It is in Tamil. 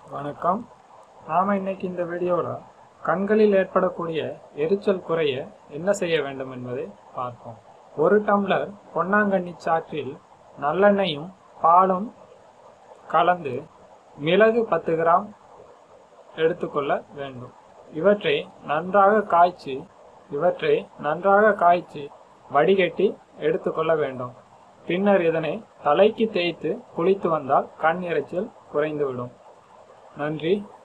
வணக்கம் நாம இன்னைக்கு இந்த வீடியோவில் கண்களில் ஏற்படக்கூடிய எரிச்சல் குறைய என்ன செய்ய வேண்டும் என்பதை பார்ப்போம் ஒரு டம்ளர் பொன்னாங்கண்ணி சாற்றில் நல்லெண்ணெயும் பாலும் கலந்து மிளகு பத்து கிராம் எடுத்துக்கொள்ள வேண்டும் இவற்றை நன்றாக காய்ச்சி இவற்றை நன்றாக காய்ச்சி வடிகட்டி எடுத்துக்கொள்ள வேண்டும் பின்னர் இதனை தலைக்கு தேய்த்து குளித்து வந்தால் கண் எரிச்சல் குறைந்துவிடும் நன்றி